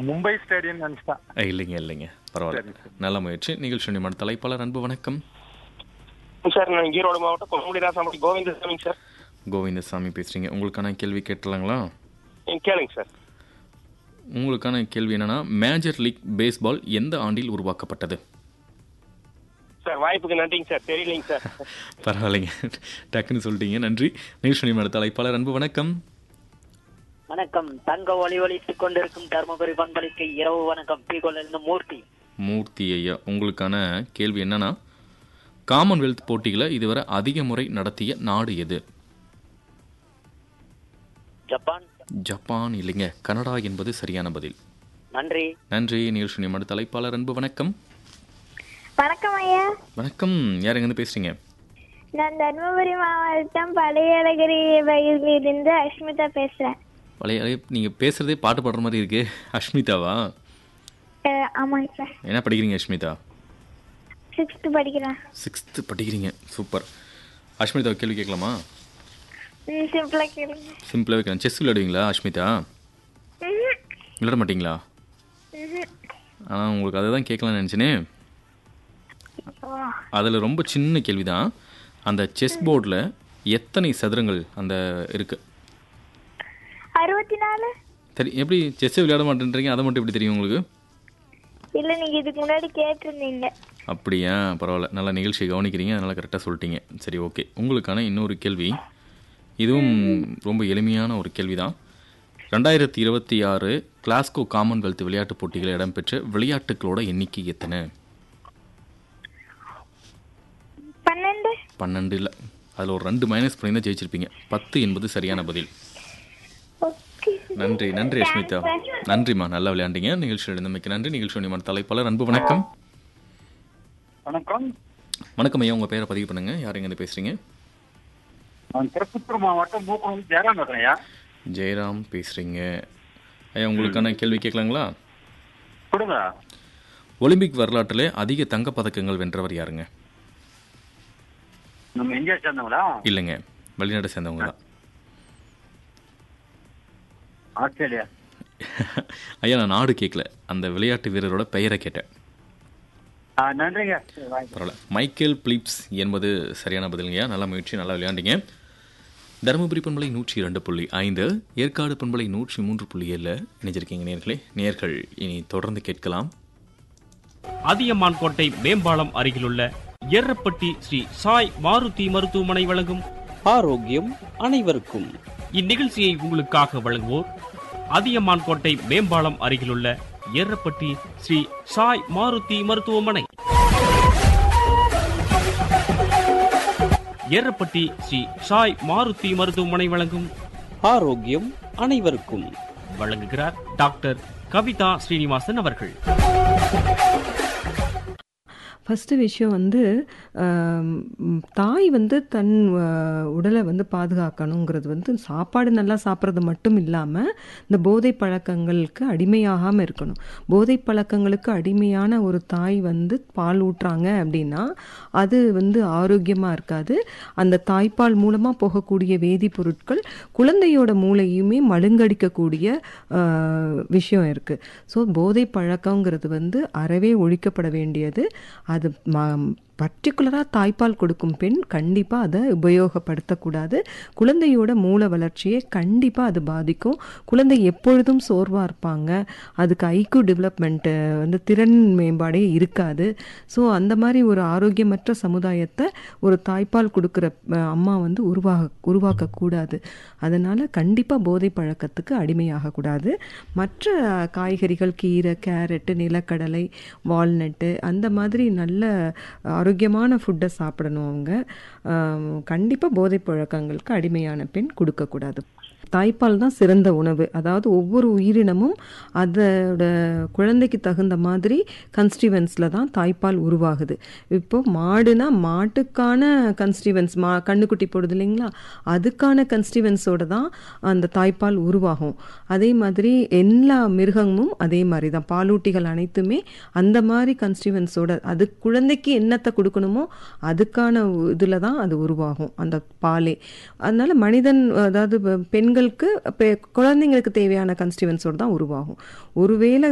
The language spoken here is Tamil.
மும்பை ஸ்டேடியம் நினைச்சிட்டேன் அஹ், இல்லைங்க இல்லைங்க பரவாயில்ல சரி, சரி. நல்ல முயற்சி நிகழ்ச்சி நியமன தலைப்பாளர் அன்பு வணக்கம் சார் நான் ஈரோடு மாவட்டம் கொங்குடி ராசாமி கோவிந்தசாமிங்க சார் கோவிந்தசாமி பேசுறீங்க உங்களுக்கான கேள்வி கேட்டலாங்களா நீங்க கேளுங்க சார் உங்களுக்கான கேள்வி என்னன்னா மேஜர் லீக் பேஸ்பால் எந்த ஆண்டில் உருவாக்கப்பட்டது சார் வாய்ப்புக்கு நன்றிங்க சார் தெரியலைங்க சார் பரவாயில்லைங்க டக்குன்னு சொல்லிட்டீங்க நன்றி நிகழ்ச்சி நியமன தலைப்பாளர் அன்பு வணக்கம் வணக்கம் தங்க ஒளி ஒலித்துக் கொண்டிருக்கும் தருமபுரி பண்பளிக்கு இரவு வணக்கம் பீகோலிருந்து மூர்த்தி மூர்த்தி ஐயா உங்களுக்கான கேள்வி என்னன்னா காமன்வெல்த் போட்டிகளை இதுவரை அதிக முறை நடத்திய நாடு எது ஜப்பான் ஜப்பான் இல்லைங்க கனடா என்பது சரியான பதில் நன்றி நன்றி நிகழ்ச்சி நியமன தலைப்பாளர் அன்பு வணக்கம் வணக்கம் ஐயா வணக்கம் யார் எங்கேருந்து பேசுறீங்க நான் தருமபுரி மாவட்டம் பழையழகிரி பகுதியிலிருந்து அஷ்மிதா பேசுறேன் பழைய நீங்கள் பேசுகிறதே பாட்டு பாடுற மாதிரி இருக்கு அஷ்மிதாவா அஹ், ஆமாங்க சார் என்ன படிக்கிறீங்க அஷ்மிதா சிக்ஸ்த் படிக்கிறேன் சிக்ஸ்த்து படிக்கிறீங்க சூப்பர் அஷ்மிதா கேள்வி கேட்கலாமா ம், சிம்பிளா கேளுங்க சிம்பிளாக வைக்கலாம் செஸ் விளையாடுவீங்களா அஷ்மிதா ம்ஹும். விளையாட மாட்டீங்களா ம்ஹும். ஆனால் உங்களுக்கு அதை தான் கேட்கலாம்னு நினச்சினே ஓ, அதில் ரொம்ப சின்ன கேள்வி தான் அந்த செஸ் போர்டில் எத்தனை சதுரங்கள் அந்த இருக்கு அறுபத்தி நாலு சரி எப்படி செஸ் விளையாட மாட்டேன்றீங்க அதை மட்டும் எப்படி தெரியும் உங்களுக்கு இல்ல நீங்க இதுக்கு முன்னாடி கேட்டிருந்தீங்க அப்படியா பரவாயில்ல நல்லா நிகழ்ச்சியை கவனிக்கிறீங்க அதனால் கரெக்டாக சொல்லிட்டீங்க சரி ஓகே உங்களுக்கான இன்னொரு கேள்வி இதுவும் ரொம்ப எளிமையான ஒரு கேள்வி தான் ரெண்டாயிரத்தி இருபத்தி ஆறு கிளாஸ்கோ காமன்வெல்த் விளையாட்டுப் போட்டிகளில் இடம்பெற்ற விளையாட்டுகளோட எண்ணிக்கை எத்தனை பன்னெண்டு பன்னெண்டு இல்லை அதில் ஒரு ரெண்டு மைனஸ் பண்ணி தான் ஜெயிச்சிருப்பீங்க பத்து என்பது சரியான பதில் ஓகே நன்றி நன்றி அஷ்மிதா நன்றிம்மா நல்லா விளையாண்டீங்க நிகழ்ச்சியில் இருந்தமைக்கு நன்றி நிகழ்ச்சி நியமன தலைப்பாளர் அன்பு வணக்கம் வணக்கம் வணக்கம் ஐயா உங்கள் பேரை பதிவு பண்ணுங்க யார் எங்கேருந்து பேசுகிறீங்க நான் திருப்பத்தூர் மாவட்டம் மூக்கம் ஜெயராம் பேசுறேன் ஐயா ஜெயராம் பேசுகிறீங்க ஐயா உங்களுக்கான கேள்வி கேட்கலாங்களா கொடுங்க ஒலிம்பிக் வரலாற்றிலே அதிக தங்கப் பதக்கங்கள் வென்றவர் யாருங்க நம்ம இந்தியா சேர்ந்தவங்களா இல்லைங்க வெளிநாட்டை சேர்ந்தவங்க தான் ஆஸ்திரேலியா ஐயா நான் நாடு கேட்கல அந்த விளையாட்டு வீரரோட பெயரை கேட்டேன் ஆ, நன்றிங்க வாய்ப்பு. பரவாயில்ல மைக்கேல் பிலிப்ஸ் என்பது சரியான பதிலுங்கய்யா நல்ல முயற்சி நல்லா விளையாண்டீங்க தருமபுரி பண்பலை நூற்றி இரண்டு புள்ளி ஐந்து ஏற்காடு பண்பலை நூற்றி மூன்று புள்ளி ஏழில் இணைஞ்சிருக்கீங்க நேர்களே நேர்கள் இனி தொடர்ந்து கேட்கலாம் அதியமான் கோட்டை மேம்பாலம் அருகிலுள்ள எர்ரப்பட்டி ஸ்ரீ சாய் மாருதி மருத்துவமனை வழங்கும் ஆரோக்கியம் அனைவருக்கும் இந்நிகழ்ச்சியை உங்களுக்காக வழங்குவோர் அதியமான் கோட்டை மேம்பாலம் அருகிலுள்ள எர்ரப்பட்டி ஸ்ரீ சாய் மாருதி மருத்துவமனை எர்ரப்பட்டி ஸ்ரீ சாய் மாருதி மருத்துவமனை வழங்கும் ஆரோக்கியம் அனைவருக்கும் வழங்குகிறார் டாக்டர் கவிதா ஸ்ரீனிவாசன் அவர்கள் ஃபஸ்ட்டு விஷயம் வந்து ஆம், ம், தாய் வந்து தன் ஆ, உடலை வந்து பாதுகாக்கணுங்கிறது வந்து சாப்பாடு நல்லா சாப்பிட்றது மட்டும் இல்லாமல் இந்த போதை பழக்கங்களுக்கு அடிமையாகாமல் இருக்கணும் போதை பழக்கங்களுக்கு அடிமையான ஒரு தாய் வந்து பால் ஊட்டுறாங்க அப்படின்னா அது வந்து ஆரோக்கியமாக இருக்காது அந்த தாய்ப்பால் மூலமாக போகக்கூடிய வேதிப்பொருட்கள் குழந்தையோட மூளையுமே மழுங்கடிக்கக்கூடிய ஆ, விஷயம் இருக்குது ஸோ போதை பழக்கங்கிறது வந்து அறவே ஒழிக்கப்பட வேண்டியது அது பர்டிகுலராக தாய்ப்பால் கொடுக்கும் பெண் கண்டிப்பாக அதை உபயோகப்படுத்தக்கூடாது குழந்தையோட மூளை வளர்ச்சியை கண்டிப்பாக அது பாதிக்கும் குழந்தை எப்பொழுதும் சோர்வாக இருப்பாங்க அதுக்கு ஐக்கு டெவலப்மெண்ட்டு வந்து திறன் மேம்பாடே இருக்காது ஸோ அந்த மாதிரி ஒரு ஆரோக்கியமற்ற சமுதாயத்தை ஒரு தாய்ப்பால் கொடுக்குற அஹ், அம்மா வந்து உருவாக உருவாக்கக்கூடாது அதனால் கண்டிப்பாக போதை பழக்கத்துக்கு அடிமையாகக்கூடாது மற்ற அஹ், காய்கறிகள் கீரை கேரட்டு நிலக்கடலை வால்நட்டு அந்த மாதிரி நல்ல ஆரோக்கியமான ஃபுட்டை சாப்பிடணும் அவங்க கண்டிப்பாக போதை பழக்கங்களுக்கு அடிமையான பெண் கொடுக்கக்கூடாது தாய்ப்பால் தான் சிறந்த உணவு அதாவது ஒவ்வொரு உயிரினமும் அதோட குழந்தைக்கு தகுந்த மாதிரி கன்ஸ்டிவன்ஸில் தான் தாய்ப்பால் உருவாகுது இப்போ மாடுனா மாட்டுக்கான கன்ஸ்டிவன்ஸ் மா கண்ணுக்குட்டி போடுது இல்லைங்களா அதுக்கான கன்ஸ்டிவன்ஸோட தான் அந்த தாய்ப்பால் உருவாகும் அதே மாதிரி எல்லா மிருகமும் அதே மாதிரி தான் பாலூட்டிகள் அனைத்துமே அந்த மாதிரி கன்ஸ்டிவன்ஸோட அது குழந்தைக்கு என்னத்தை கொடுக்கணுமோ அதுக்கான இதில் தான் அது உருவாகும் அந்த பாலே அதனால மனிதன் அதாவது பெண்களுக்கு பெ- குழந்தைங்களுக்கு தேவையான கன்ஸ்டிவன்ஸோட தான் உருவாகும் ஒருவேளை